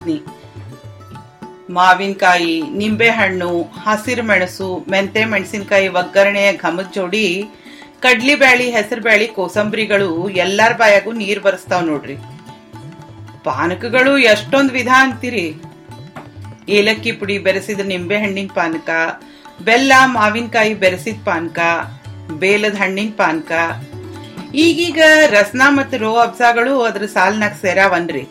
ಮಾವಿನಕಾಯಿ ನಿಂಬೆಹಣ್ಣು ಹಸಿರು ಮೆಣಸು ಮೆಂತೆ ಮೆಣಸಿನಕಾಯಿ ಒಗ್ಗರಣೆಯ ಘಮದ ಜೋಡಿ ಕಡ್ಲಿ ಬ್ಯಾಳಿ ಹೆಸರು ಬ್ಯಾಳಿ ಕೋಸಂಬರಿಗಳು ಎಲ್ಲಾರ ಬಾಯಾಗೂ ನೀರ್ ಬರ್ಸ್ತಾವ್ ನೋಡ್ರಿ ಪಾನಕಗಳು ಎಷ್ಟೊಂದ್ ವಿಧ ಅಂತೀರಿ ಏಲಕ್ಕಿ ಪುಡಿ ಬೆರೆಸಿದ ನಿಂಬೆ ಹಣ್ಣಿನ ಪಾನಕ ಬೆಲ್ಲ ಮಾವಿನಕಾಯಿ ಬೆರೆಸಿದ ಪಾನಕ ಬೇಲದ ಹಣ್ಣಿನ ಪಾನಕ ಈಗೀಗ ರಸ್ನ ಮತ್ತು ರೋ ಅಬ್ಸಾಗಳು ಅದ್ರ ಸಾಲ್ನಾಗ ಸೇರಾವನ್ರಿ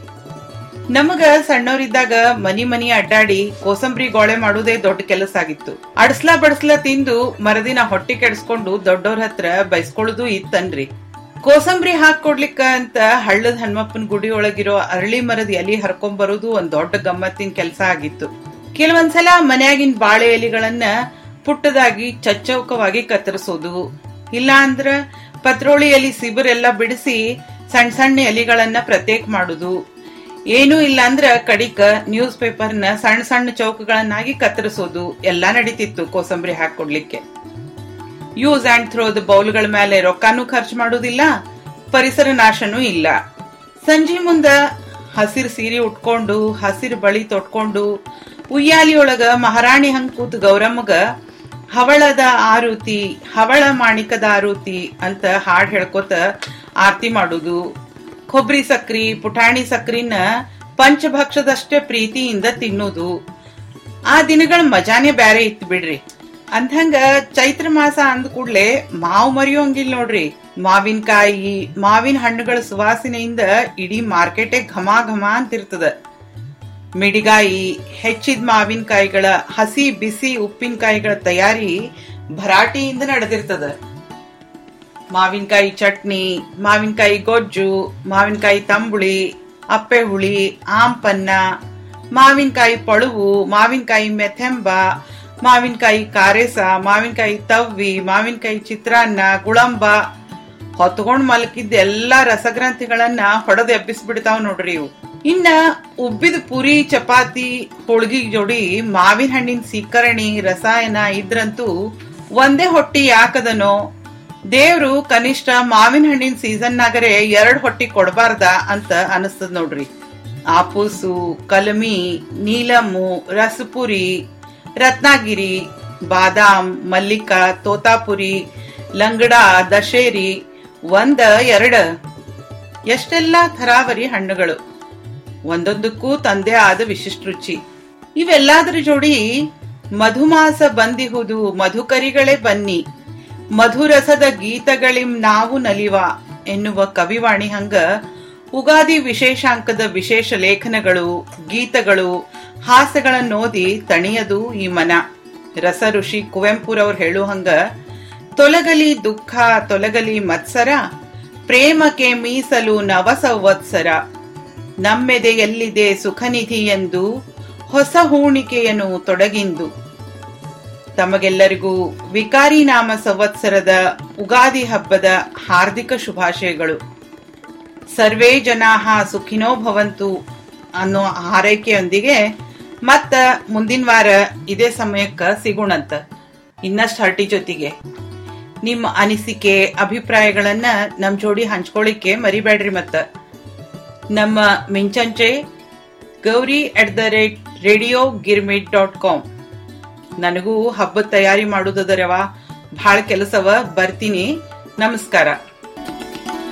ನಮಗ ಸಣ್ಣವರಿದ್ದಾಗ ಮನಿ ಮನಿ ಅಡ್ಡಾಡಿ ಕೋಸಂಬರಿ ಗೋಳೆ ಮಾಡುವುದೇ ದೊಡ್ಡ ಕೆಲಸ ಆಗಿತ್ತು ಅಡ್ಸ್ಲಾ ಬಡ್ಸ್ಲಾ ತಿಂದು ಮರದಿನ ಹೊಟ್ಟೆ ಕೆಡಿಸ್ಕೊಂಡು ದೊಡ್ಡವ್ರ ಹತ್ರ ಬೈಸ್ಕೊಳ್ಳೋದು ಇತ್ತನ್ರಿ ಕೋಸಂಬರಿ ಹಾಕೊಡ್ಲಿಕ್ಕ ಅಂತ ಹಳ್ಳದ ಹನುಮಪ್ಪನ ಗುಡಿ ಒಳಗಿರೋ ಅರಳಿ ಮರದ ಎಲಿ ಹರ್ಕೊಂಡ್ ಬರೋದು ಒಂದ್ ದೊಡ್ಡ ಗಮ್ಮತ್ತಿನ ಕೆಲಸ ಆಗಿತ್ತು ಕೆಲವೊಂದ್ಸಲ ಮನ್ಯಾಗಿನ ಬಾಳೆ ಎಲಿಗಳನ್ನ ಪುಟ್ಟದಾಗಿ ಚಚ್ಚೌಕವಾಗಿ ಕತ್ತರಿಸೋದು ಇಲ್ಲ ಅಂದ್ರ ಪತ್ರೋಳಿ ಎಲಿ ಸಿಬಿರೆಲ್ಲ ಬಿಡಿಸಿ ಸಣ್ಣ ಸಣ್ಣ ಎಲಿಗಳನ್ನ ಪ್ರತ್ಯೇಕ ಮಾಡುದು ಏನೂ ಇಲ್ಲ ಅಂದ್ರ ಕಡಿಕ ನ್ಯೂಸ್ ಪೇಪರ್ನ ಸಣ್ಣ ಸಣ್ಣ ಚೌಕಗಳನ್ನಾಗಿ ಕತ್ತರಿಸೋದು ಎಲ್ಲಾ ನಡೀತಿತ್ತು ಕೋಸಂಬರಿ ಹಾಕೊಡ್ಲಿಕ್ಕೆ ಯೂಸ್ ಅಂಡ್ ಥ್ರೋದ ಬೌಲ್ಗಳ ಮೇಲೆ ರೊಕ್ಕಾನು ಖರ್ಚು ಮಾಡೋದಿಲ್ಲ ಪರಿಸರ ನಾಶನೂ ಇಲ್ಲ ಸಂಜೆ ಮುಂದ ಹಸಿರು ಸೀರೆ ಉಟ್ಕೊಂಡು ಹಸಿರು ಬಳಿ ತೊಟ್ಕೊಂಡು ಉಯ್ಯಾಲಿಯೊಳಗ ಮಹಾರಾಣಿ ಹಂಗ್ ಕೂತ್ ಗೌರಮ್ಮಗ ಹವಳದ ಆರುತಿ ಹವಳ ಮಾಣಿಕದ ಆರುತಿ ಅಂತ ಹಾಡ್ ಹೇಳ್ಕೊತ ಆರತಿ ಮಾಡುದು ಕೊಬ್ಬರಿ ಸಕ್ರಿ ಪುಟಾಣಿ ಸಕ್ರಿನ ಪಂಚಭಕ್ಷದಷ್ಟೇ ಪ್ರೀತಿಯಿಂದ ತಿನ್ನುದು ಆ ದಿನಗಳ ಮಜಾನೇ ಬ್ಯಾರೆ ಇತ್ತು ಬಿಡ್ರಿ ಅಂದಂಗ ಚೈತ್ರ ಮಾಸ ಅಂದ ಕೂಡ್ಲೆ ಮಾವು ಮರಿಯೋಂಗಿಲ್ಲ ನೋಡ್ರಿ ಮಾವಿನಕಾಯಿ ಮಾವಿನ ಹಣ್ಣುಗಳ ಸುವಾಸನೆಯಿಂದ ಇಡೀ ಮಾರ್ಕೆಟೇ ಘಮ ಘಮ ಅಂತಿರ್ತದ ಮಿಡಿಗಾಯಿ ಹೆಚ್ಚಿದ ಮಾವಿನಕಾಯಿಗಳ ಹಸಿ ಬಿಸಿ ಉಪ್ಪಿನಕಾಯಿಗಳ ತಯಾರಿ ಭರಾಟೆಯಿಂದ ನಡೆದಿರ್ತದ ಮಾವಿನಕಾಯಿ ಚಟ್ನಿ ಮಾವಿನಕಾಯಿ ಗೊಜ್ಜು ಮಾವಿನಕಾಯಿ ತಂಬುಳಿ ಅಪ್ಪೆ ಹುಳಿ ಆಂಪನ್ನ ಮಾವಿನಕಾಯಿ ಪಳುವು ಮಾವಿನಕಾಯಿ ಮೆಥೆಂಬ ಮಾವಿನಕಾಯಿ ಕಾರೇಸ ಮಾವಿನಕಾಯಿ ತವ್ವಿ ಮಾವಿನಕಾಯಿ ಚಿತ್ರಾನ್ನ ಗುಳಂಬ ಹೊತ್ಕೊಂಡ್ ಮಲಕಿದ್ದ ಎಲ್ಲಾ ರಸಗ್ರಂಥಿಗಳನ್ನ ಹೊಡೆದು ಎಬ್ಬಿಸ್ಬಿಡ್ತಾವ್ ನೋಡ್ರಿ ಇವು ಇನ್ನ ಉಬ್ಬಿದ ಪುರಿ ಚಪಾತಿ ಹೋಳ್ಗಿ ಜೋಡಿ ಮಾವಿನ ಹಣ್ಣಿನ ಸೀಕರಣಿ ರಸಾಯನ ಇದ್ರಂತೂ ಒಂದೇ ಹೊಟ್ಟಿ ಯಾಕದನೋ ದೇವ್ರು ಕನಿಷ್ಠ ಮಾವಿನ ಹಣ್ಣಿನ ಸೀಸನ್ನಾಗರೆ ಎರಡ್ ಹೊಟ್ಟಿ ಕೊಡಬಾರ್ದ ಅಂತ ಅನಿಸ್ತದ ನೋಡ್ರಿ ಆಪೂಸು ಕಲಮಿ ನೀಲಮ್ಮು ರಸಪುರಿ ರತ್ನಾಗಿರಿ ಬಾದಾಮ್ ಮಲ್ಲಿಕ ತೋತಾಪುರಿ ಲಂಗಡ ದಶೇರಿ ಒಂದ ಎರಡ ಎಷ್ಟೆಲ್ಲ ಥರಾವರಿ ಹಣ್ಣುಗಳು ಒಂದೊಂದಕ್ಕೂ ತಂದೆ ಆದ ವಿಶಿಷ್ಟ ರುಚಿ ಇವೆಲ್ಲಾದ್ರ ಜೋಡಿ ಮಧುಮಾಸ ಬಂದಿಹುದು ಮಧುಕರಿಗಳೇ ಬನ್ನಿ ಮಧುರಸದ ಗೀತಗಳಿಂ ನಾವು ನಲಿವ ಎನ್ನುವ ಕವಿವಾಣಿ ಹಂಗ ಉಗಾದಿ ವಿಶೇಷಾಂಕದ ವಿಶೇಷ ಲೇಖನಗಳು ಗೀತಗಳು ಹಾಸ್ಯಗಳನ್ನೋದಿ ತಣಿಯದು ಈ ಮನ ರಸ ಋಷಿ ಕುವೆಂಪುರವ್ರು ಹೇಳು ಹಂಗ ತೊಲಗಲಿ ದುಃಖ ತೊಲಗಲಿ ಮತ್ಸರ ಪ್ರೇಮಕ್ಕೆ ಮೀಸಲು ನವ ಸಂವತ್ಸರ ನಮ್ಮೆದೆಯಲ್ಲಿದೆ ಸುಖನಿಧಿ ಎಂದು ಹೊಸ ಹೂಣಿಕೆಯನ್ನು ತೊಡಗಿಂದು ತಮಗೆಲ್ಲರಿಗೂ ವಿಕಾರಿ ನಾಮ ಸಂವತ್ಸರದ ಉಗಾದಿ ಹಬ್ಬದ ಹಾರ್ದಿಕ ಶುಭಾಶಯಗಳು ಸರ್ವೇ ಜನಾಹ ಸುಖಿನೋ ಭವಂತು ಅನ್ನೋ ಹಾರೈಕೆಯೊಂದಿಗೆ ಮತ್ತ ಮುಂದಿನ ವಾರ ಇದೇ ಸಮಯಕ್ಕ ಸಿಗೋಣಂತ ಇನ್ನಷ್ಟು ಹರಟಿ ಜೊತೆಗೆ ನಿಮ್ಮ ಅನಿಸಿಕೆ ಅಭಿಪ್ರಾಯಗಳನ್ನ ನಮ್ ಜೋಡಿ ಹಂಚ್ಕೊಳ್ಳಿಕ್ಕೆ ಮರಿಬೇಡ್ರಿ ಮತ್ತ ನಮ್ಮ ಮಿಂಚಂಚೆ Gowri at the rate radio Girmit dot com ನನಗೂ ಹಬ್ಬದ ತಯಾರಿ ಮಾಡುದದರವ ಭಾಳ ಕೆಲಸವ ಬರ್ತೀನಿ ನಮಸ್ಕಾರ